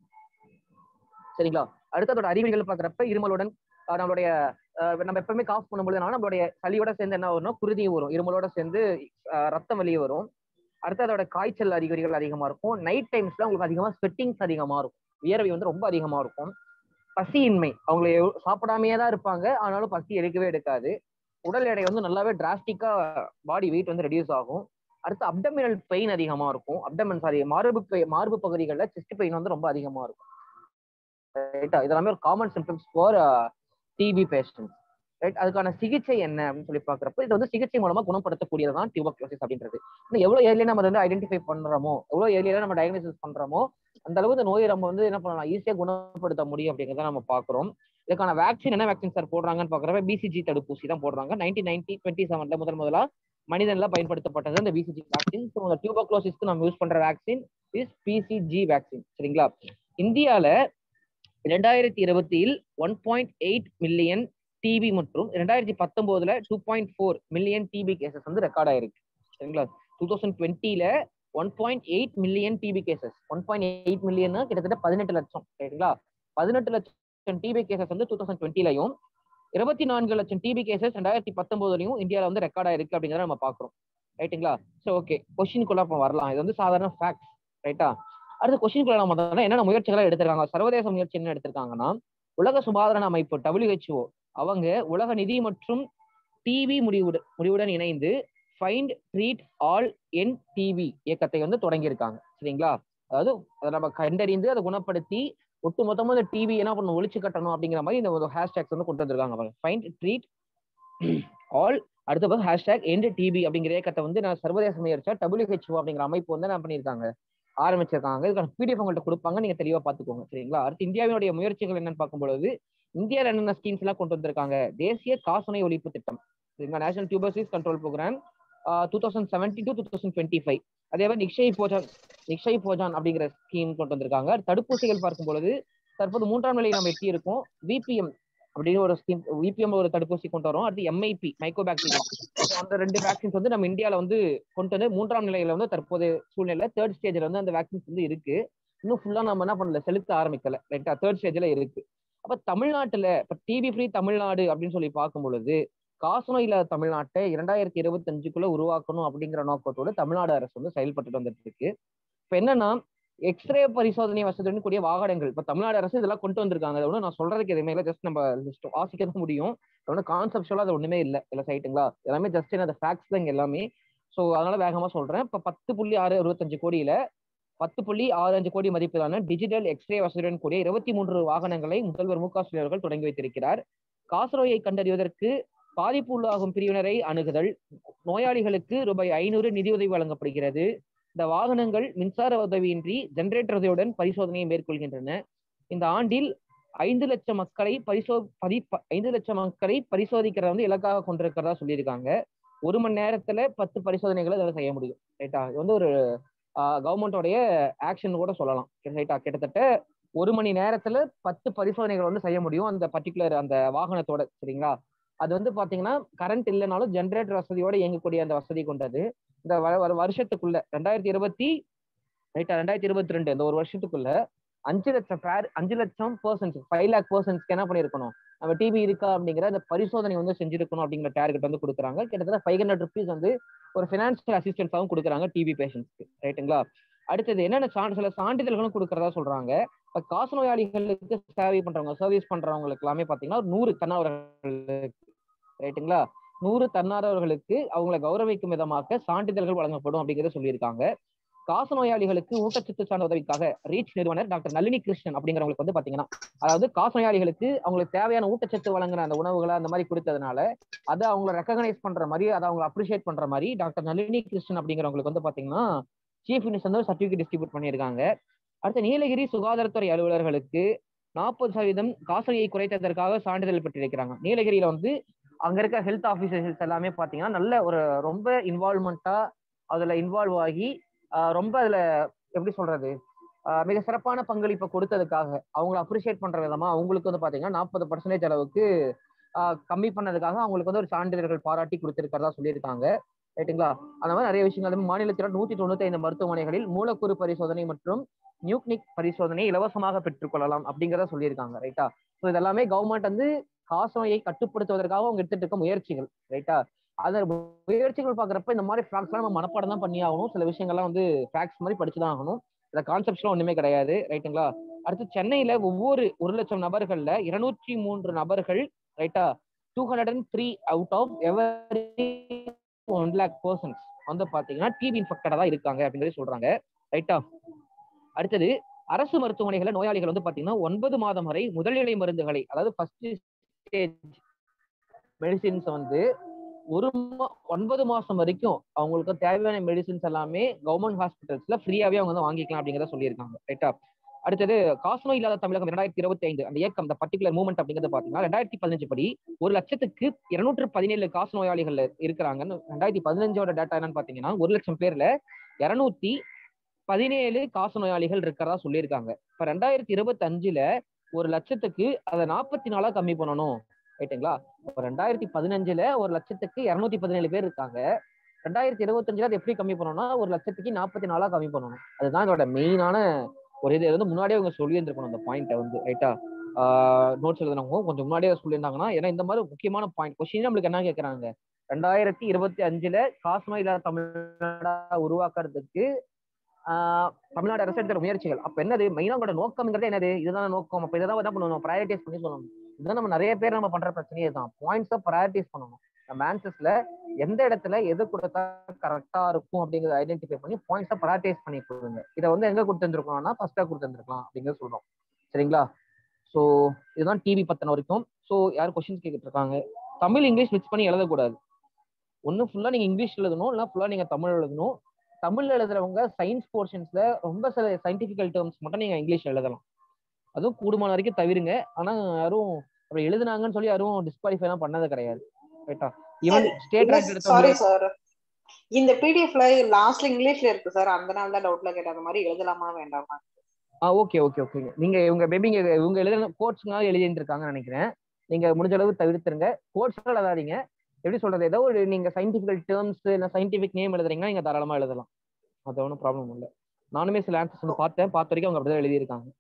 சரிங்களா அடுத்து அதோட அறிகுறிகள் பார்க்குறப்ப இருமலுடன் அஹ், நம்மளுடைய அஹ், நம்ம எப்பவுமே காஃப் பண்ணும்போது என்னன்னா, நம்மளுடைய சளியோட சேர்ந்து என்ன வரும்னா குருதி வரும் இருமலோட சேர்ந்து அஹ், ரத்தம் வெளியே வரும் அடுத்து அதோட காய்ச்சல் அறிகுறிகள் அதிகமா இருக்கும் நைட் டைம்ஸ்ல உங்களுக்கு அதிகமா ஸ்வெட்டிங்ஸ் அதிகமா இருக்கும் வியர்வை வந்து ரொம்ப அதிகமா இருக்கும் பசியின்மை அவங்க எவ்- சாப்பிடாமையே தான் இருப்பாங்க ஆனாலும் பசி எடுக்கவே எடுக்காது உடல் எடை வந்து நல்லாவே டிராஸ்டிக்கா பாடி வெயிட் வந்து ரெடியூஸ் ஆகும் அடுத்து அப்டமினல் பெயின் அதிகமா இருக்கும் அப்டமன் சாரி மார்பு பெ- மார்பு பகுதிகளில் செஸ்ட் பெயின் வந்து ரொம்ப அதிகமா இருக்கும் ரைட்டா இதெல்லாமே ஒரு common symptoms for TB patient right அதுக்கான சிகிச்சை என்ன அப்படின்னு சொல்லி பாக்குறப்ப இது வந்து சிகிச்சை மூலமா குணப்படுத்தக்கூடியதான் டியூபர்குலோசிஸ் அப்படின்றது இன்னும் எவ்வளவு ஏர்லியா நம்ம வந்து ஐடென்டிஃபை பண்றோமோ எவ்வளவு ஏர்லியா நம்ம டயக்னோசிஸ் பண்றோமோ அந்த அளவு இந்த நோயை நம்ம வந்து என்ன பண்ணலாம் ஈஸியா குணப்படுத்த முடியும் அப்படிங்கிறத நம்ம பாக்குறோம் இதுக்கான வேக்சின் என்ன வேக்சின் சார் போடுறாங்கன்னு பாக்குறப்ப பிசிஜி தடுப்பூசி தான் போடுறாங்க நைன்டீன் நைன்டி டுவெண்ட்டி செவன்ல முதல் முதலா மனிதன்ல பயன்படுத்தப்பட்டது இந்த பிசிஜி வேக்சின் ஸோ இந்த டியூபர்குலோசிஸ்க்கு நம்ம யூஸ் பண்ற வேக்சின் இஸ் பிசிஜி வேக்சின் சரிங்களா இந்தியால ரெண்டாயிரத்தி இருபத்தியில் one point eight million DP மற்றும் ரெண்டாயிரத்தி பத்தொன்பதுல two point four million DP cases வந்து ரெக்கார்ட் ஆயிருக்கு சரிங்களா two thousand டுவெண்ட்டில one point eight million DP cases one point eight million கிட்டத்தட்ட பதினெட்டு லட்சம் சரிங்களா பதினெட்டு லட்சம் டிபி கேசஸ் வந்து டூ தௌசண்ட் டுவெண்ட்டிலையும் இருபத்தி நான்கு லட்சம் டிபி கேசஸ் ரெண்டாயிரத்தி பத்தொன்பதுலையும் இந்தியாவில் வந்து ரெக்கார்ட் ஆயிருக்கு அப்படிங்கிறத நம்ம பார்க்குறோம் ரைட்டுங்களா சரி ஓகே கொஸ்டினுக்குள்ள அப்போ வரலாம் இது வந்து சாதாரண ஃபேக்ட்ஸ் ரைட்டா அடுத்து கொஸ்டினுக்குள்ள நம்ம வந்தோம்னா என்னென்ன முயற்சிகளை எடுத்திருக்காங்க சர்வதேச முயற்சி என்ன எடுத்திருக்காங்கன்னா உலக சுகாதார அமைப்பு WHO அவங்க உலக நிதி மற்றும் டிவி முடிவுடன் முடிவுடன் இணைந்து find treat all end TB இயக்கத்தை வந்து தொடங்கியிருக்காங்க சரிங்களா அதாவது அதை நம்ம கண்டறிந்து அதை குணப்படுத்தி ஒட்டு மொத்தமா இந்த டிவி என்ன பண்ணணும் ஒழிச்சு கட்டணும் அப்படிங்கிற மாதிரி இந்த ஒரு ஹேஷ்டேக்ஸ் வந்து கொண்டு வந்திருக்காங்க ஃபைண்ட் ட்ரீட் ஆல் அடுத்த ஹேஷ்டேக் எண்ட் டிபி அப்படிங்கிற இயக்கத்தை வந்து நான் சர்வதேச முயற்சியா WHO அப்படிங்கிற அமைப்பு வந்து என்ன பண்ணியிருக்காங்க ஆரம்பிச்சிருக்காங்க இதுக்கான பிடிஎஃப் உங்கள்கிட்ட கொடுப்பாங்க நீங்க தெளிவா பாத்துக்கோங்க சரிங்களா அடுத்து இந்தியாவினுடைய முயற்சிகள் என்னன்னு பார்க்கும்பொழுது இந்தியாவில் என்னென்ன ஸ்கீம்ஸ் எல்லாம் கொண்டு வந்திருக்காங்க தேசிய காசநோய் ஒழிப்பு திட்டம் சரிங்களா national tuberculosis control programme two thousand seventeen to two thousand twenty five அதே மாதிரி நிக்ஷய் போஜான் நிக்ஷய் போஜான் அப்படிங்கிற ஸ்கீம் கொண்டு வந்திருக்காங்க தடுப்பூசிகள் பார்க்கும் பொழுது தற்போது மூன்றாம் நிலையில் நம்ம எட்டி இருக்கோம் விபிஎம் அப்படின்னு ஒரு ஸ்கீம் விபிஎம் ஒரு தடுப்பூசி கொண்டு வரோம் அடுத்து எம்ஐபி மைக்கோபாக்டீரியம் அந்த ரெண்டு வேக்சின்ஸ் வந்து நம்ம இந்தியாவில் வந்து கொண்டு வந்து மூன்றாம் நிலையில வந்து தற்போது சூழ்நிலை தேர்ட் ஸ்டேஜ்ல வந்து அந்த வேக்சின்ஸ் வந்து இருக்கு இன்னும் ஃபுல்லா நம்ம என்ன பண்ணல செலுத்த ஆரம்பிக்கல ரைட்டா தேர்ட் ஸ்டேஜ்ல இருக்கு அப்ப தமிழ்நாட்டுல இப்ப டிபி ஃப்ரீ தமிழ்நாடு அப்படின்னு சொல்லி பார்க்கும் பொழுது காசநோய் இல்லாத தமிழ்நாட்டை இரண்டாயிரத்தி இருபத்தி அஞ்சுக்குள்ள உருவாக்கணும் அப்படிங்கிற நோக்கத்தோடு தமிழ்நாடு அரசு வந்து செயல்பட்டுட்டு வந்துட்டு இருக்கு இப்ப என்னன்னா எக்ஸ்ரே பரிசோதனை வசதியுடன் கூடிய வாகனங்கள் இப்ப தமிழ்நாடு அரசு இதெல்லாம் கொண்டு வந்திருக்காங்க அது ஒன்றும் நான் சொல்றதுக்கு எதுவுமே இல்லை ஜஸ்ட் நம்ம ஜஸ்ட் வாசிக்க தான் முடியும் ஒன்றும் கான்செப்டுவலா அது ஒண்ணுமே இல்லை இல்லை சைட்டுங்களா எல்லாமே ஜஸ்ட் அந்த ஃபேக்ட்ஸ் தான் இங்க எல்லாமே ஸோ அதனால வேகமா சொல்றேன் இப்ப பத்து புள்ளி ஆறு அறுபத்தஞ்சு கோடியில பத்து புள்ளி ஆறு அஞ்சு கோடி மதிப்பிலான டிஜிட்டல் எக்ஸ்ரே வசதியுடன் கூடிய இருபத்தி மூன்று வாகனங்களை முதல்வர் மு க ஸ்டாலின் அவர்கள் தொடங்கி வைத்திருக்கிறார் காசநோயை கண்டறிவதற்கு பாதிப்பு உள்ளாகும் பிரிவினரை அணுகுதல் நோயாளிகளுக்கு ரூபாய் ஐநூறு நிதியுதவி வழங்கப்படுகிறது இந்த வாகனங்கள் மின்சார உதவியின்றி ஜெனரேட்டர் உதவியுடன் பரிசோதனையை மேற்கொள்கின்றன இந்த ஆண்டில் ஐந்து லட்சம் மக்களை பரிசோ பதி ஐந்து லட்சம் மக்களை பரிசோதிக்கிறத வந்து இலக்காக கொண்டிருக்கிறதா சொல்லியிருக்காங்க ஒரு மணி நேரத்துல பத்து பரிசோதனைகளை இதில் செய்ய முடியும் ரைட்டா இது வந்து ஒரு கவர்மெண்டோடைய ஆக்ஷன் கூட சொல்லலாம் ரைட்டா கிட்டத்தட்ட ஒரு மணி நேரத்துல பத்து பரிசோதனைகள் வந்து செய்ய முடியும் அந்த பர்டிகுலர் அந்த வாகனத்தோட சரிங்களா அது வந்து பாத்தீங்கன்னா கரண்ட் இல்லைனாலும் ஜென்ரேட்டர் வசதியோட இயங்கக்கூடிய அந்த வசதி கொண்டது இந்த வ- வ- வருஷத்துக்குள்ள ரெண்டாயிரத்தி இருபத்தி ரைட்டா ரெண்டாயிரத்தி இருபத்தி ரெண்டு இந்த ஒரு வருஷத்துக்குள்ள அஞ்சு லட்சம் பேர் அஞ்சு லட்சம் பர்சன்ஸ் ஃபைவ் லேக் பர்சன்ஸ்க்கு என்ன பண்ணிருக்கணும் நம்ம டிவி இருக்கா அப்படிங்கிற அந்த பரிசோதனை வந்து செஞ்சிருக்கணும் அப்படிங்கிற டார்கெட் வந்து கொடுக்குறாங்க கிட்டத்தட்ட ஃபைவ் ஹண்ட்ரட் ருபீஸ் வந்து ஒரு ஃபினான்ஷியல் அசிஸ்டன்ஸாகவும் கொடுக்குறாங்க டிவி பேஷண்ட்ஸ்க்கு ரைட்டுங்களா அடுத்தது என்னென்ன சான்று சில சான்றிதழ்களும் கொடுக்கறதா சொல்றாங்க இப்ப காசு நோயாளிகளுக்கு சேவை பண்றவங்க சர்வீஸ் பண்றவங்களுக்கு எல்லாமே பாத்தீங்கன்னா ஒரு நூறு தன்னார்வர்களுக்கு ரைட்டுங்களா நூறு தன்னார்வர்களுக்கு அவங்களை கௌரவிக்கும் விதமாக சான்றிதழ்கள் வழங்கப்படும் அப்படிங்கறத சொல்லியிருக்காங்க காச நோயாளிகளுக்கு ஊட்டச்சத்து சார்ந்த உதவிக்காக ரீச் நிறுவனர் டாக்டர் நளினி கிருஷ்ணன் அப்படிங்கிறவங்களுக்கு வந்து பாத்தீங்கன்னா அதாவது காச நோயாளிகளுக்கு அவங்களுக்கு தேவையான ஊட்டச்சத்து வழங்குற அந்த உணவுகளை அந்த மாதிரி கொடுத்ததுனால அதை அவங்கள ரெக்கக்னைஸ் பண்ற மாதிரி அதை அவங்க அப்ரிஷியேட் பண்ற மாதிரி டாக்டர் நளினி கிருஷ்ணன் அப்படிங்கிறவங்களுக்கு வந்து பாத்தீங்கன்னா சீஃப் மினிஸ்டர் வந்து சர்டிபிகேட் டிஸ்ட்ரிபியூட் பண்ணியிருக்காங்க அடுத்து நீலகிரி சுகாதாரத்துறை அலுவலர்களுக்கு நாற்பது சதவீதம் காசனியை குறைத்ததற்காக சான்றிதழ் பெற்றிருக்கிறாங்க நீலகிரியில வந்து அங்க இருக்க ஹெல்த் ஆபீசர்ஸ் எல்லாமே பாத்தீங்கன்னா நல்ல ஒரு ரொம்ப இன்வால்மெண்டா அதுல இன்வால்வ் ஆகி ஆஹ் ரொம்ப அதுல எப்படி சொல்றது ஆஹ் மிக சிறப்பான பங்களிப்பை கொடுத்ததுக்காக அவங்கள அப்ரிஷியேட் பண்ற விதமா அவங்களுக்கு வந்து பாத்தீங்கன்னா நாற்பது பர்சன்டேஜ் அளவுக்கு ஆஹ் கம்மி பண்ணதுக்காக அவங்களுக்கு வந்து ஒரு சான்றிதழ்கள் பாராட்டி கொடுத்திருக்கிறதா சொல்லியிருக்காங்க ரைட்டுங்களா அந்த மாதிரி நிறைய விஷயங்கள் அது மாநிலத்தில் நூத்தி தொண்ணூத்தி ஐந்து மருத்துவமனைகளில் மூலக்கூறு பரிசோதனை மற்றும் நியூக்னிக் பரிசோதனை இலவசமாக பெற்றுக்கொள்ளலாம் அப்படிங்கிறத சொல்லியிருக்காங்க ரைட்டா ஸோ இதெல்லாமே கவர்மெண்ட் வந்து காசநோயை கட்டுப்படுத்துவதற்காக அவங்க எடுத்துட்டு இருக்க முயற்சிகள் ரைட்டா அந்த முயற்சிகள் பாக்குறப்ப இந்த மாதிரி ஃபேக்ட்ஸ்லாம் நம்ம மனப்பாடம் தான் பண்ணி ஆகணும் சில விஷயங்கள்லாம் வந்து ஃபேக்ட்ஸ் மாதிரி படிச்சு தான் ஆகணும் இந்த கான்செப்ட்ஸ்லாம் ஒண்ணுமே கிடையாது ரைட்டுங்களா அடுத்து சென்னையில ஒவ்வொரு ஒரு லட்சம் நபர்கள்ல இருநூற்றி மூன்று நபர்கள் ரைட்டா two hundred and three out of every one lakh persons வந்து பாத்தீங்கன்னா டிபி இன்ஃபெக்டடா தான் இருக்காங்க அப்படிங்கிறது சொல்றாங்க ரைட்டா அடுத்தது அரசு மருத்துவமனைகள்ல நோயாளிகள் வந்து பாத்தீங்கன்னா ஒன்பது மாதம் வரை முதல்நிலை மருந்துகளை அதாவது ஃபர்ஸ்ட் ஸ்டேஜ் மெடிசின்ஸ் வந்து ஒரு மா- ஒன்பது மாசம் வரைக்கும் அவங்களுக்கு தேவையான மெடிசின்ஸ் எல்லாமே கவர்மெண்ட் ஹாஸ்பிட்டல்ஸ்ல ஃப்ரீயாவே அவங்க வந்து வாங்கிக்கலாம் அப்படிங்கிறத சொல்லியிருக்காங்க ரைட்டா அடுத்தது காசநோய் இல்லாத தமிழகம் இரண்டாயிரத்தி இருபத்தி ஐந்து அந்த இயக்கம் அந்த பர்டிகுலர் மூவ்மெண்ட் அப்படிங்கிறது பாத்தீங்கன்னா ரெண்டாயிரத்தி பதினஞ்சு படி ஒரு லட்சத்துக்கு இருநூற்று பதினேழு காசு நோயாளிகள் இருக்கிறாங்கன்னு ரெண்டாயிரத்தி பதினஞ்சோட டேட்டா என்னன்னு பாத்தீங்கன்னா ஒரு லட்சம் பேர்ல இருநூத்தி பதினேழு காசு நோயாளிகள் இருக்கிறதா சொல்லியிருக்காங்க இப்ப ரெண்டாயிரத்தி இருபத்தி அஞ்சுல ஒரு லட்சத்துக்கு அதை நாற்பத்தி நாலா கம்மி பண்ணணும் ரைட்டுங்களா இப்ப ரெண்டாயிரத்தி பதினஞ்சுல ஒரு லட்சத்துக்கு இருநூத்தி பதினேழு பேர் இருக்காங்க ரெண்டாயிரத்தி இருபத்தஞ்சுல அது எப்படி கம்மி பண்ணணும்னா ஒரு லட்சத்துக்கு நாற்பத்தி நாலா கம்மி பண்ணணும் அதுதான் இதோட மெயினான ஒரு இது வந்து முன்னாடியே அவங்க சொல்லி இருந்திருக்கணும் அந்த பாயிண்ட்டை வந்து ரைட்டா நோட்ஸ் எழுதுனவங்க கொஞ்சம் முன்னாடியே சொல்லியிருந்தாங்கன்னா ஏன்னா இந்த மாதிரி முக்கியமான பாயிண்ட் கொஸ்டின் நம்மளுக்கு என்ன கேட்கறாங்க ரெண்டாயிரத்தி இருபத்தி அஞ்சுல காசுமா இல்லாத தமிழ்நாடா உருவாக்குறதுக்கு ஆஹ் தமிழ்நாடு அரசு எடுத்த முயற்சிகள் அப்ப என்னது மெயினா உங்களோட நோக்கம்ங்கிறது என்னது இதுதான் நோக்கம் அப்ப இதான் என்ன பண்ணணும் ப்ரையாரிட்டைஸ் பண்ணி சொல்லணும் இதுதான் நம்ம நிறைய பேர் நம்ம பண்ற பிரச்சனையே தான் பாயிண்ட்ஸை ப்ரையாரிட்டைஸ் பண்ணணும் நம்ம ஆன்சர்ஸ்ல எந்த இடத்துல எது கொடுத்தா கரெக்டா இருக்கும் அப்படிங்கறத ஐடென்டிஃபை பண்ணி பாயிண்ட்ஸை ப்ரையாரிட்டைஸ் பண்ணி கொடுங்க இதை வந்து எங்க கொடுத்துருக்கோம்னா ஃபர்ஸ்டா கொடுத்துருக்கலாம் அப்படிங்கிறது சொல்றோம் சரிங்களா ஸோ இதுதான் டிவி பத்தின வரைக்கும் ஸோ யார் கொஸ்டின்ஸ் கேட்டுட்டு இருக்காங்க தமிழ் இங்கிலீஷ் மிக்ஸ் பண்ணி எழுதக்கூடாது ஒன்று ஃபுல்லா நீங்க இங்கிலீஷ் எழுதணும் இல்லை ஃபுல்லா நீங்க தமிழ் எழுதணும் தமிழ்ல எழுதுறவங்க சயின்ஸ் போர்ஷன்ஸ்ல ரொம்ப சில சயின்டிபிக்கல் டேர்ம்ஸ் மட்டும் நீங்க இங்கிலீஷ் எழுதலாம் அதுவும் கூடுமான வரைக்கும் தவிருங்க ஆனா யாரும் அப்படி எழுதுனாங்கன்னு சொல்லி யாரும் டிஸ்குவாலிஃபை எல்லாம் பண்ணது கிடையாது ரைட்டா ஈவன் ஸ்டேட் ரேங்க் சாரி எடுத்த சார் இந்த பிடிஎஃப்ல லாஸ்ட்ல இங்கிலீஷ்ல இருக்கு சார் அந்த நாள் தான் டவுட்ல கேட்டேன் அந்த மாதிரி எழுதலாமா வேண்டாமா ஆ ஓகே ஓகே ஓகேங்க நீங்க இவங்க பேபி இங்க இவங்க எழுதின கோட்ஸ்னால எழுதிட்டு இருக்காங்கன்னு நினைக்கிறேன் நீங்க முடிஞ்ச அளவு தவிர்த்துருங்க கோட்ஸ் எழுதாதீங்க எப்படி சொல்றது ஏதோ ஒரு நீங்க சயின்டிபிக்கல் டேர்ம்ஸ் இல்ல சயின்டிபிக் நேம் எழுதுறீங்கன்னா நீங்க தாராளமா எழுதலாம் அது ஒன்றும் ப்ராப்ளம் இல்லை நானுமே சில ஆன்சர்ஸ் வந்து பார்த்தேன் பார்த்த வரைக்கும் அவங்க அப்படிதான் எழுதியிருக்காங்க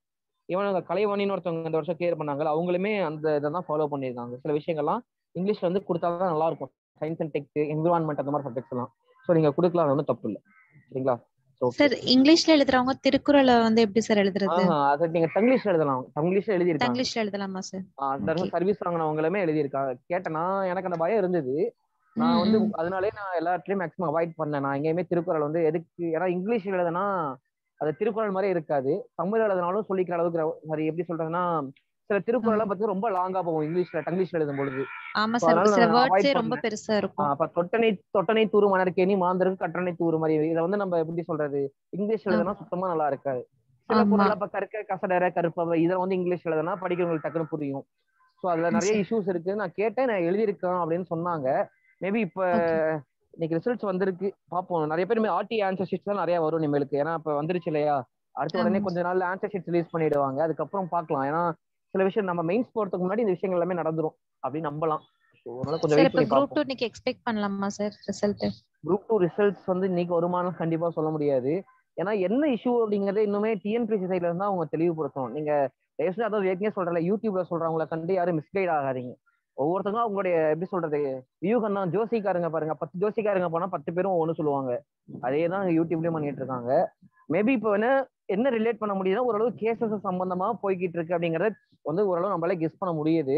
இவனுங்க கலைவாணின்னு ஒருத்தவங்க இந்த வருஷம் கிளியர் பண்ணாங்கல்ல அவங்களுமே அந்த இதை தான் ஃபாலோ பண்ணியிருக்காங்க சில விஷயங்கள்லாம் இங்கிலீஷ்ல வந்து கொடுத்தா தான் நல்லா இருக்கும் சயின்ஸ் அண்ட் டெக் என்விரான்மெண்ட் அந்த மாதிரி சப்ஜெக்ட்ஸ் எல்லாம் ஸோ நீங்க கொடுக்கலாம் அது ஒன்றும் தப்பு இல்லை சரிங்களா So, okay. சார் இங்கிலீஷ்ல எழுதுறவங்க திருக்குறளை வந்து எப்படி சார் எழுதுறது ஆஹா, அது நீங்க தங்கிலீஷ்ல எழுதலாம் தங்கிலீஷ்ல எழுதியிருக்காங்க தங்கிலீஷ்ல எழுதலாமா சார் Okay. சர்வீஸ் வாங்கினவங்களுமே எழுதியிருக்காங்க கேட்டேன்னா எனக்கு அந்த பயம் இருந்தது நான் வந்து ம், ம். அதனாலே நான் எல்லாத்துலயும் மேக்ஸிமம் அவாய்ட் பண்ணேன் நான் எங்கேயுமே திருக்குறள் வந்து எதுக்கு ஏன்னா இங்கிலீஷ் எழுதுனா அது திருக்குறள் மாதிரி இருக்காது தமிழ் எழுதினாலும் சொல்லிக்கிற அளவுக்கு சரி எப்படி சொல்றதுன்னா சில திருக்குறளை பத்தி ரொம்ப லாங்கா போகும் இங்கிலீஷ்ல தங்கிலீஷ்ல எழுதும் பொழுது ஆமா So, சார் அதனால சில நான் avoid வேர்ட்ஸே ரொம்ப பண்ணேன். பெருசா இருக்கும் அப்ப தொட்டனை தொட்டனை தூறு மணற்கேணி மாந்தருக்கு கற்றனை தூறு மாதிரி இதை வந்து நம்ம எப்படி சொல்றது இங்கிலீஷ் எழுதுனா சுத்தமா நல்லா இருக்காது சில ஆமா. பொருள் இப்ப கற்க கசடர கருப்பவ இதை வந்து இங்கிலீஷ் எழுதுனா படிக்கிறவங்களுக்கு டக்குன்னு புரியும் சோ அதுல ம், நிறைய சரி. இஷ்யூஸ் இருக்கு நான் கேட்டேன் நான் எழுதியிருக்கேன் அப்படின்னு சொன்னாங்க மேபி இப்ப Okay. இன்னைக்கு ரிசல்ட்ஸ் வந்திருக்கு பார்ப்போம் நிறைய பேர் ஆர்டி ஆன்சர் ஷீட்ஸ் தான் நிறைய வரும் இனிமேலுக்கு ஏன்னா இப்ப வந்துருச்சு இல்லையா அடுத்த உடனே ஆமா. கொஞ்ச நாள்ல ஆன்சர் ஷீட்ஸ் ரிலீஸ் பண்ணிடுவாங்க அதுக்கப்புறம் பார்க்கலாம் ஏன்னா சில விஷயம் நம்ம மெயின்ஸ் போறதுக்கு முன்னாடி இந்த விஷயங்கள் எல்லாமே நடந்துரும் அப்படின்னு நம்பலாம் ஸோ அதனால கொஞ்சம் சார் வெயிட் இப்ப பண்ணி குரூப் பார்ப்போம் டூ இன்னைக்கு எக்ஸ்பெக்ட் பண்ணலாமா sir result group two results வந்து இன்னைக்கு வருமானம் கண்டிப்பா சொல்ல முடியாது ஏன்னா என்ன இஷ்யூ அப்படிங்கறது இன்னுமே டிஎன்பிசி சைட்ல இருந்தா அவங்க தெளிவுபடுத்தணும் நீங்க தயவுசெய்து அதாவது ஏற்கனவே சொல்றல யூடியூப்ல சொல்றவங்களை கண்டு யாரும் மிஸ்கைட் ஆகாதீங்க ஒவ்வொருத்தங்களும் அவங்களுடைய எப்படி சொல்றது வியூகம் தான் ஜோசிக்காரங்க பாருங்க பத்து ஜோசிக்காரங்க போனா பத்து பேரும் ஒண்ணு சொல்லுவாங்க அதே தான் யூடியூப்லயும் பண்ணிட்டு இருக்காங்க மேபி இப்போ என்ன என்ன ரிலேட் பண்ண முடியுதுன்னா ஓரளவு கேசஸ் சம்பந்தமா போய்கிட்டு இருக்கு அப்படிங்கறத வந்து ஓரளவு நம்மளால கெஸ் பண்ண முடியுது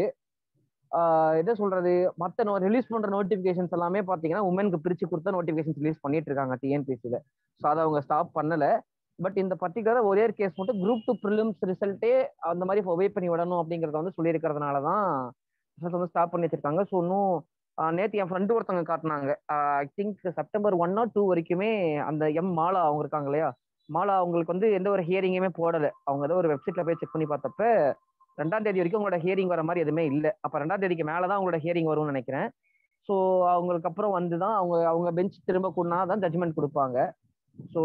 ஆஹ் என்ன சொல்றது மத்த ரிலீஸ் பண்ற நோட்டிபிகேஷன்ஸ் எல்லாமே பாத்தீங்கன்னா உமனுக்கு பிரிச்சு கொடுத்த நோட்டிபிகேஷன் ரிலீஸ் பண்ணிட்டு இருக்காங்க டிஎன்பிசில ஸோ அதை அவங்க ஸ்டாப் பண்ணல பட் இந்த பர்டிகுலர் ஒரே கேஸ் மட்டும் குரூப் டூ ப்ரிலிம்ஸ் ரிசல்ட்டே அந்த மாதிரி ஒபே பண்ணி விடணும் அப்படிங்கறத வந்து சொல்லியிருக்கிறதுனால தான் ரிசல்ட் வந்து ஸ்டாப் பண்ணி வச்சிருக்காங்க ஸோ இன்னும் நேற்று என் ஃப்ரெண்டு ஒருத்தவங்க காட்டினாங்க I think September one or two வரைக்குமே அந்த எம் மாலா அவங்க இருக்காங்க இல்லையா மாலா அவங்களுக்கு வந்து எந்த ஒரு ஹியரிங்குமே போடலை அவங்க ஏதோ ஒரு வெப்சைட்ல போய் செக் பண்ணி பார்த்தப்ப ரெண்டாம் தேதி வரைக்கும் உங்களோட ஹியரிங் வர மாதிரி எதுவுமே இல்லை அப்போ ரெண்டாம் தேதிக்கு மேலே தான் உங்களோட ஹியரிங் வரும்னு நினைக்கிறேன் ஸோ அவங்களுக்கு அப்புறம் வந்து தான் அவங்க அவங்க பெஞ்ச் திரும்ப கூடனா தான் ஜட்ஜ்மெண்ட் கொடுப்பாங்க ஸோ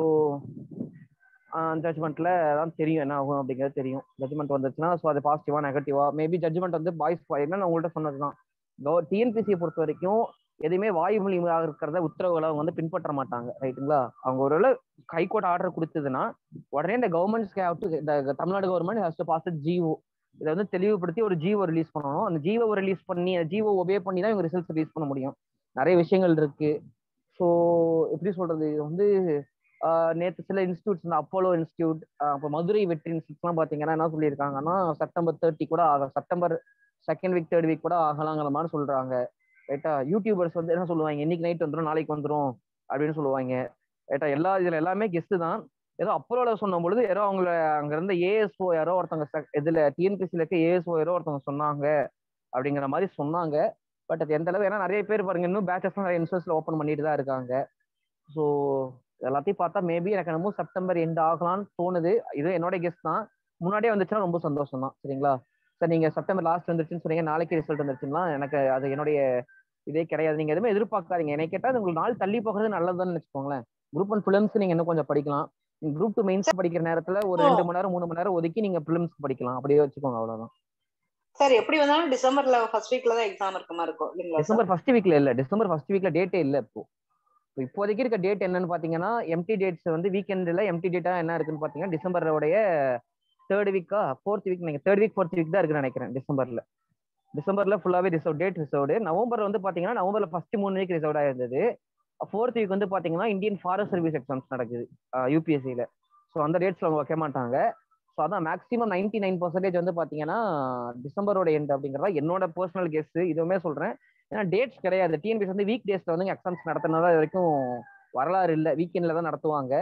ஜட்ஜ்மெண்ட்ல தான் தெரியும் என்ன ஆகும் அப்படிங்கிறது தெரியும் ஜட்ஜ்மெண்ட் வந்துச்சுன்னா ஸோ அது பாசிட்டிவா நெகட்டிவா மேபி ஜட்ஜ்மெண்ட் வந்து பாய்ஸ் என்ன நான் உங்கள்கிட்ட சொன்னது தான் டிஎன்பிசியை பொறுத்த வரைக்கும் எதுவுமே வாயு மூலியமாக இருக்கிறத உத்தரவுகளை அவங்க வந்து பின்பற்ற மாட்டாங்க ரைட்டுங்களா அவங்க ஒரு ஹைகோர்ட் ஆர்டர் கொடுத்ததுன்னா உடனே இந்த கவர்மெண்ட் இந்த Tamil Nadu government has to pass GO இதை வந்து தெளிவுபடுத்தி ஒரு ஜிஓ ரிலீஸ் பண்ணணும் அந்த ஜிஓ ரிலீஸ் பண்ணி அந்த ஜிஓ ஒபே பண்ணி தான் இவங்க ரிசல்ட்ஸ் ரிலீஸ் பண்ண முடியும் நிறைய விஷயங்கள் இருக்கு ஸோ எப்படி சொல்றது இது வந்து நேற்று சில இன்ஸ்டியூட்ஸ் இந்த அப்போலோ இன்ஸ்டியூட் இப்போ மதுரை வெற்றி இன்ஸ்டியூட்ஸ்லாம் பார்த்தீங்கன்னா என்ன சொல்லியிருக்காங்கன்னா செப்டம்பர் தேர்ட்டி கூட ஆகும் September second week third week கூட ஆகலாங்கிற மாதிரி சொல்றாங்க ரைட்டா யூடியூபர்ஸ் வந்து என்ன சொல்லுவாங்க இன்னைக்கு நைட் வந்துடும் நாளைக்கு வந்துடும் அப்படின்னு சொல்லுவாங்க ரைட்டா எல்லா இதுல எல்லாமே கெஸ்ட் தான் ஏதோ அப்போலோல சொன்ன பொழுது யாரோ அவங்கள அங்க இருந்த ஏஎஸ்ஓ யாரோ ஒருத்தவங்க sec- இதுல டிஎன்பிசில இருக்க ஏஎஸ்ஓ யாரோ ஒருத்தவங்க சொன்னாங்க அப்படிங்கிற மாதிரி சொன்னாங்க பட் அது எந்த அளவு ஏன்னா நிறைய பேர் பாருங்க இன்னும் பேச்சஸ் நிறைய இன்ஸ்டியூட்ஸ்ல ஓப்பன் பண்ணிட்டு தான் இருக்காங்க ஸோ எல்லாத்தையும் பார்த்தா மேபி எனக்கு என்னமோ செப்டம்பர் எண்ட் ஆகலாம்னு தோணுது இது என்னோட கெஸ்ட் தான் முன்னாடியே வந்துச்சுன்னா ரொம்ப சந்தோஷம் தான் சரிங்களா சார் நீங்க செப்டம்பர் லாஸ்ட் வந்துருச்சுன்னு சொன்னீங்க நாளைக்கு ரிசல்ட் வந்துருச்சுன்னா எனக்கு அது என்னுடைய இதே கிடையாது நீங்க எதுவுமே எதிர்பார்க்காதீங்க என்னை கேட்டா உங்களுக்கு நாள் தள்ளி போகிறது நல்லதுன்னு வச்சுக்கோங்களேன் குரூப் ஒன் ஃபிலிம்ஸ் நீங்க இன்னும் கொஞ்சம் படிக்கலாம் குரூப் டூ மெயின்ஸ் படிக்கிற நேரத்துல ஒரு ரெண்டு மணி நேரம் மூணு மணி நேரம் ஒதுக்கி நீங்க பிலிம்ஸ் படிக்கலாம் அப்படியே வச்சுக்கோங்க அவ்வளவுதான் சார் எப்படி வந்தாலும் டிசம்பர்ல ஃபர்ஸ்ட் வீக்ல தான் எக்ஸாம் இருக்க மாதிரி இருக்கும் இல்லைங்களா சார் டிசம்பர் ஃபர்ஸ்ட் வீக்ல இல்ல டிசம்பர் ஃபர்ஸ்ட் வீக்ல டேட்டே இல்ல இப்போ இப்போ இப்போதைக்கு இருக்க டேட் என்னன்னு பாத்தீங்கன்னா எம்டி டேட்ஸ் வந்து வீக்கெண்ட்ல எம்டி டேட்டா என்ன இருக்குன்னு பாத்தீங்கன்னா டிசம்பரோடைய தேர்ட் வீக்கா ஃபோர்த் வீக் நீங்க தேர்ட் வீக் ஃபோர்த் வீக் தான் இருக்குன்னு நினைக்கிறேன் டிசம்பர்ல டிசம்பர்ல ஃபுல்லாவே ரிசர்வ் டேட் ரிசர்வ்டு நவம்பர் வந்து பாத்தீங்கன்னா நவம்பர்ல ஃபர்ஸ்ட் மூணு வீக் ரிசர்வ்டா இருந்தது ஃபோர்த் வீக் வந்து பாத்தீங்கன்னா இந்தியன் ஃபாரஸ்ட் சர்வீஸ் எக்ஸாம்ஸ் நடக்குது யூபிஎஸ்சியில ஸோ அந்த டேட்ஸ்ல அவங்க வைக்க மாட்டாங்க ஸோ அதான் மேக்ஸிமம் நைன்டி நைன் பர்சன்டேஜ் வந்து பாத்தீங்கன்னா டிசம்பரோட எண்ட் அப்படிங்கிறதா என்னோட பர்சனல் கெஸ் இதுவுமே சொல்றேன் ஏன்னா டேட்ஸ் கிடையாது டிஎன்பிஎஸ் வந்து வீக் டேஸ்ல வந்து எக்ஸாம்ஸ் நடத்தினதா இது வரைக்கும் வரலாறு இல்லை வீக்கெண்ட்ல தான் நடத்துவாங்க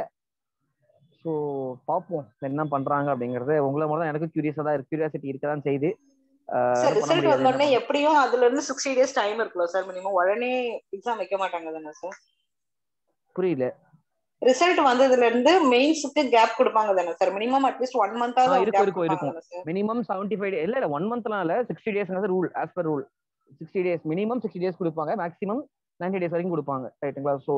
ஸோ பார்ப்போம் என்ன பண்றாங்க அப்படிங்கறது உங்களை மாதிரி தான் எனக்கு கியூரியஸா தான் கியூரியாசிட்டி இருக்க தான் செய்யுது ஆஹ் சார் எதுவும் பண்ண ரிசல்ட் முடியாது, வந்தோடனே என்ன எப்படியும் அதுல இருந்து சிக்ஸ்டி டேஸ் டைம் இருக்குல்ல சார் மினிமம் உடனே எக்ஸாம் வைக்க மாட்டாங்க தானே சார் பண்ண- புரியல ரிசல்ட் வந்ததுல இருந்து மெயின்ஸுக்கு கேப் கொடுப்பாங்க தானே சார் மினிமம் அட்லீஸ்ட் ஒன் ஆ, மந்தாவது இருக்கும், கேப் இருக்கும், கொடுப்பாங்க தானே சார் மினிமம் செவன்டி ஃபைவ் இல்ல இல்ல ஒன் மந்த்லாம் இல்ல சிக்ஸ்டி டேஸ்ங்கிறது rule as per rule sixty days minimum sixty days கொடுப்பாங்க மேக்ஸிமம் நைன்டி டேஸ் வரைக்கும் கொடுப்பாங்க ரைட்டுங்களா ஸோ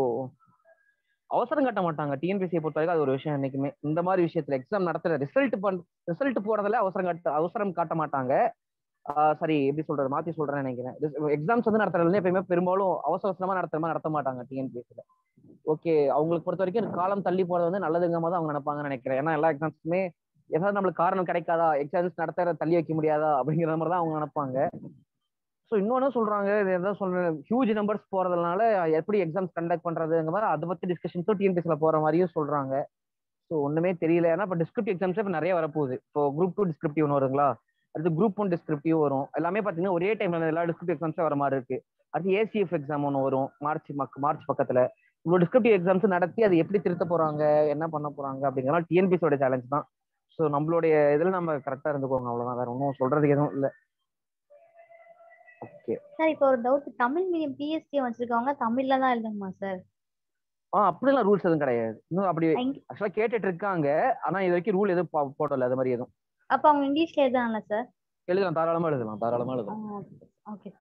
அவசரம் காட்ட மாட்டாங்க டிஎன்பிசியை பொறுத்த வரைக்கும் அது ஒரு விஷயம் என்னைக்குமே இந்த மாதிரி விஷயத்துல எக்ஸாம் நடத்துற ரிசல்ட் பண் ரிசல்ட் போறதுல அவசரம் காட்ட அவசரம் காட்ட மாட்டாங்க ஆஹ் சரி எப்படி சொல்றது மாத்தி சொல்றேன்னு நினைக்கிறேன் எக்ஸாம்ஸ் வந்து நடத்துறது வந்து எப்பயுமே பெரும்பாலும் அவசர அவசரமா நடத்துற மாதிரி நடத்த மாட்டாங்க டிஎன்பிஎஸ்ல ஓகே அவங்களுக்கு பொறுத்த வரைக்கும் காலம் தள்ளி போறது வந்து நல்லதுங்கமா தான் அவங்க நினைப்பாங்கன்னு நினைக்கிறேன் ஏன்னா எல்லா எக்ஸாம்ஸுமே ஏதாவது நம்மளுக்கு காரணம் கிடைக்காதா எக்ஸாம்ஸ் நடத்த தள்ளி வைக்க முடியாதா அப்படிங்கிற மாதிரி தான் அவங்க நினைப்பாங்க ஸோ இன்னொன்னு சொல்றாங்க இது எதாவது சொல்றேன் ஹியூஜ் நம்பர்ஸ் போறதுனால எப்படி எக்ஸாம்ஸ் கண்டக்ட் பண்றதுங்க மாதிரி அதை பத்தி டிஸ்கஷன்ஸும் டிஎன்பிஎஸ்ல போற மாதிரியும் சொல்றாங்க ஸோ ஒண்ணுமே தெரியல ஏன்னா இப்போ டிஸ்கிரிப்டிவ் எக்ஸாம்ஸ் இப்போ நிறைய வரப்போகுது இப்போ குரூப் டூ டிஸ்கிரிப்டிவ் ஒன்று வருங்களா அடுத்து குரூப் ஒன் டிஸ்கிரிப்டிவ் வரும் எல்லாமே பார்த்தீங்கன்னா ஒரே டைம்ல எல்லா டிஸ்கிரிப்டிவ் எக்ஸாம்ஸும் வர மாதிரி இருக்கு அடுத்து ஏசிஎஃப் எக்ஸாம் ஒன்று வரும் மார்ச் மக் மார்ச் பக்கத்துல இவ்வளோ டிஸ்கிரிப்டிவ் எக்ஸாம்ஸ் நடத்தி அது எப்படி திருத்த போறாங்க என்ன பண்ண போறாங்க அப்படிங்கிறனால டிஎன்பிஎஸோட சேலஞ்ச் தான் ஸோ நம்மளுடைய இதில் நம்ம கரெக்டாக இருந்துக்கோங்க அவ்வளோதான் வேற ஒன்றும் சொல்றதுக்கு எதுவும் இல்லை ஓகே சார் இப்போ ஒரு டவுட் தமிழ் மீடியம் பிஎஸ்சி வச்சிருக்கவங்க தமிழ்ல தான் எழுதுங்கம்மா சார் ஆ அப்படிலாம் ரூல்ஸ் எதுவும் கிடையாது இன்னும் அப்படி இங்க- ஆக்சுவலாக கேட்டுட்டு இருக்காங்க ஆனா இது வரைக்கும் ரூல் எதுவும் போ- போடல அது மாதிரி எதுவும் அப்ப அவங்க இங்கிலீஷ்ல எழுதலாம்ல சார் எழுதலாம் தாராளமா எழுதலாம் தாராளமா எழுதலாம் ஓகே